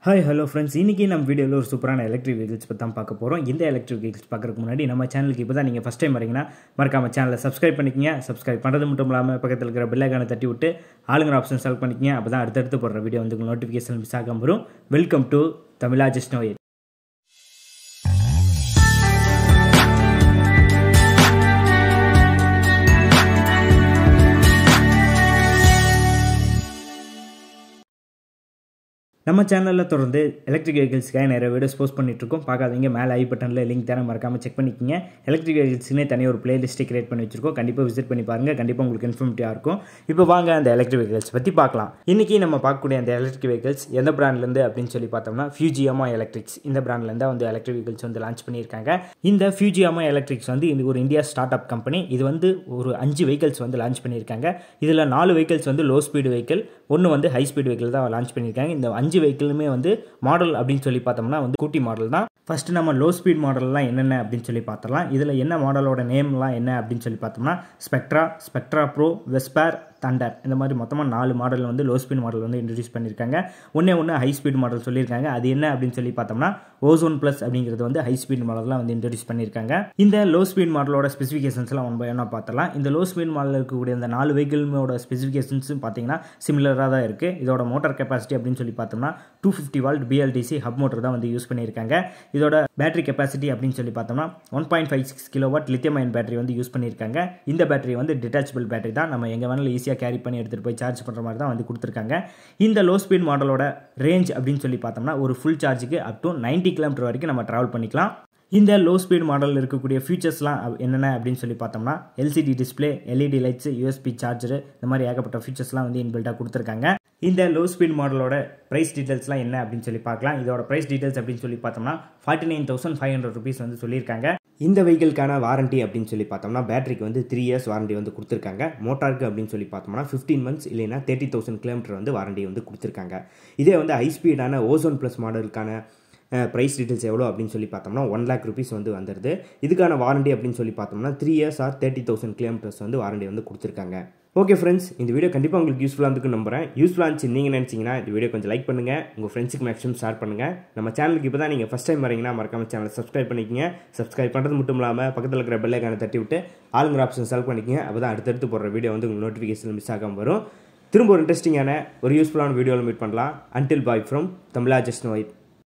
hi hello friends இன்றைக்கி நம்ம வீடியோவில் ஒரு சூப்பரான எலக்ட்ரிக் வெஹிக்கிள்ஸ் பற்றி தான் பார்க்க போகிறோம் இந்த எலக்ட்ரிக் வெஹிக்கிள்ஸ் பார்க்குறதுக்கு முன்னாடி நம்ம சேனலுக்கு இப்போ தான் நீங்கள் ஃபஸ்ட் டைம் வரீங்கன்னா மறக்காம சேனலை சப்ஸ்கிரைப் பண்ணிக்கங்க சப்ஸ்கிரைப் பண்ணுறது மட்டும் இல்லாமல் பக்கத்தில் இருக்கிற பெல்லைக்கான தட்டி விட்டு ஆளுங்கிற ஆப்ஷன் செலக்ட் பண்ணிக்கங்க அப்போ தான் அடுத்தடுத்து போடுற வீடியோ வந்து உங்களுக்கு நோட்டிஃபிகேஷன் மிஸ் ஆகாம வரும் welcome to Tamizha just Noel நம்ம சேனலில் தொடர்ந்து எலக்ட்ரிக் வெஹிக்கிள்ஸ்க்காக நிறைய வீடியோஸ் போஸ்ட் பண்ணிட்டுருக்கோம் பார்க்காதீங்க மேலே ஐ பட்டனில் லிங்க் தர மறக்காமல் செக் பண்ணிக்கோங்க எலக்ட்ரிக் வெஹிக்கிள்ஸ்னே தனியாக ஒரு பிளேலிஸ்ட்டை கிரியேட் பண்ணி வச்சிருக்கோம் கண்டிப்பாக விசிட் பண்ணி பாருங்கள் கண்டிப்பாக உங்களுக்கு இன்ஃபர்மேட்டிவாக இருக்கும் இப்போ வாங்க அந்த எலக்ட்ரிக் வெஹிக்கிள்ஸ் பற்றி பார்க்கலாம் இன்றைக்கி நம்ம பார்க்கக்கூடிய அந்த எலக்ட்ரிக் வெஹிக்கிள்ஸ் எந்த பிராண்ட்லேருந்து அப்படின்னு சொல்லி பார்த்தோம்னா ஃபியூஜியாமா எலக்ட்ரிக்ஸ் இந்த பிராண்ட்லேருந்து வந்து எலக்ட்ரிக் வெஹிக்கிள்ஸ் வந்து லான்ச் பண்ணியிருக்காங்க இந்த ஃபியூஜியாமா எலக்ட்ரிக்ஸ் வந்து இது ஒரு இந்தியா ஸ்டார்ட் அப் கம்பெனி இது வந்து ஒரு அஞ்சு வெஹிக்கிள்ஸ் வந்து லான்ச் பண்ணியிருக்காங்க இதில் நாலு வெஹிக்கிள்ஸ் வந்து லோ ஸ்பீடு வெஹிக்கிள் ஒன்று வந்து ஹை ஸ்பீடு வெஹிக்கிள் தான் லான்ச் பண்ணியிருக்காங்க இந்த அஞ்சு வெஹிக்கிளுமே வந்து மாடல் அப்படின்னு சொல்லி பார்த்தோம்னா வந்து கூட்டி மாடல் தான் ஃபஸ்ட்டு நம்ம லோ ஸ்பீட் மாடல்லாம் என்னென்ன அப்படின்னு சொல்லி பார்த்துடலாம் இதில் என்ன மாடலோட நேம்லாம் என்ன அப்படின்னு சொல்லி பார்த்தோம்னா Spectra Spectra Pro Vesper Thunder இந்த மாதிரி மொத்தமாக நாலு மாடல் வந்து லோ ஸ்பீட் மாடல் வந்து இன்ட்ரடியூஸ் பண்ணியிருக்காங்க ஒன்றே ஒன்று ஹை ஸ்பீட் மாடல் சொல்லியிருக்காங்க அது என்ன அப்படின்னு சொல்லி பார்த்தோம்னா ஓசோன் ப்ளஸ் அப்படிங்கிறது வந்து ஹை ஸ்பீட் மாடல்லாம் வந்து இன்ட்ரடியூஸ் பண்ணியிருக்காங்க இந்த லோ ஸ்பீட் மாடலோட ஸ்பெசிஃபிகேஷன்ஸ்லாம் ஒன் பை ஒன்னாக பார்த்தலாம் இந்த லோ ஸ்பீட் மாடலில் இருக்கக்கூடிய இந்த நாலு வெஹிக்கிளோட ஸ்பெசிஃபிகேஷன்ஸும் பார்த்தீங்கன்னா சிமிலராக தான் இருக்குது இதோட மோட்டார் கெப்பாசிட்டி அப்படின்னு சொல்லி பார்த்தோம்னா two fifty watt BLDC hub motor தான் வந்து யூஸ் பண்ணியிருக்காங்க இதோட பேட்டரி கெப்பாசிட்டி அப்படின்னு சொல்லி பார்த்தோம்னா one point five six kilowatt lithium ion battery வந்து யூஸ் பண்ணியிருக்காங்க இந்த பேட்டரி வந்து டிட்டாச்சபிள் பேட்டரி தான் நம்ம எங்கே வேணாலும் ஈஸியாக கேரி பண்ணி எடுத்துகிட்டு போய் சார்ஜ் பண்ணுற மாதிரி தான் வந்து கொடுத்துருக்காங்க இந்த லோ ஸ்பீட் மாடலோட ரேஞ்ச் அப்படின்னு சொல்லி பார்த்தோம்னா ஒரு ஃபுல் சார்ஜுக்கு அப் டு நைன்ட்டி கிலோமீட்டர் வரைக்கும் நம்ம ட்ராவல் பண்ணிக்கலாம் இந்த லோ ஸ்பீட் மாடலில் இருக்கக்கூடிய ஃபீச்சர்ஸ்லாம் என்னென்ன அப்படின்னு சொல்லி பார்த்தோம்னா LCD display LED lights USB charger இந்த மாதிரி ஏகப்பட்ட ஃபீச்சர்ஸ்லாம் வந்து இன்பில்ட்டாக கொடுத்துருக்காங்க இந்த லோ ஸ்பீட் மாடலோட ப்ரைஸ் டீட்டெயில்ஸ்லாம் என்ன அப்படின்னு சொல்லி பார்க்கலாம் இதோட ப்ரைஸ் டீட்டெயில்ஸ் அப்படின்னு சொல்லி பார்த்தோம்னா forty nine thousand five hundred rupees வந்து சொல்லியிருக்காங்க இந்த வெஹிக்கிள்க்கான வாரண்டி அப்படின்னு சொல்லி பார்த்தோம்னா பேட்டரிக்கு வந்து த்ரீ இயர்ஸ் வாரண்டி வந்து கொடுத்துருக்காங்க மோட்டாருக்கு அப்படின்னு சொல்லி பார்த்தோம்னா ஃபிஃப்டீன் மந்த்ஸ் இல்லைனா தேர்ட்டி தௌசண்ட் கிலோமீட்டர் வந்து வாரண்டி வந்து கொடுத்துருக்காங்க இதே வந்து ஹை ஸ்பீடான ஓசோன் ப்ளஸ் மாடலுக்கான ப்ரைஸ் டீட்டெயில்ஸ் எவ்வளோ அப்படின்னு சொல்லி பார்த்தோம்னா ஒன் லேக் ருபீஸ் வந்து வந்துடுது இதுக்கான வாரண்டி அப்படின்னு சொல்லி பார்த்தோம்னா three years or thirty thousand kilometres வந்து வாரண்டி வந்து கொடுத்துருக்காங்க ஓகே ஃப்ரெண்ட்ஸ் இந்த வீடியோ கண்டிப்பாக உங்களுக்கு யூஸ்ஃபுல்லாக இருக்குன்னு நம்புறேன் யூஸ்ஃபுல்லாக இருந்துச்சு நீங்கள் நினச்சிங்கன்னா இந்த வீடியோ கொஞ்சம் லைக் பண்ணுங்கள் உங்கள் ஃப்ரெண்ட்ஸுக்கு மேக்ஸிமம் ஷேர் பண்ணுங்கள் நம்ம சேனலுக்கு இப்போ தான் நீங்கள் ஃபஸ்ட் டைம் வரீங்கன்னா மறக்காம சேனலை சப்ஸ்கிரைப் பண்ணிக்கங்க சப்ஸ்கிரைப் பண்ணுறது மட்டும் இல்லாமல் பக்கத்தில் இருக்கிற பெல்லைக்கான தட்டி விட்டு ஆளுங்கிற ஆப்ஷன் செலக்ட் பண்ணிக்கங்க அப்போ தான் அடுத்தடுத்து போடுற வீடியோ வந்து உங்களுக்கு நோட்டிஃபிகேஷன் மிஸ் ஆகாமல் வரும் திரும்ப ஒரு இன்ட்ரெஸ்டிங்கான ஒரு யூஸ்ஃபுல்லான வீடியோவில் மீட் பண்ணலாம் until bye from Tamizha just white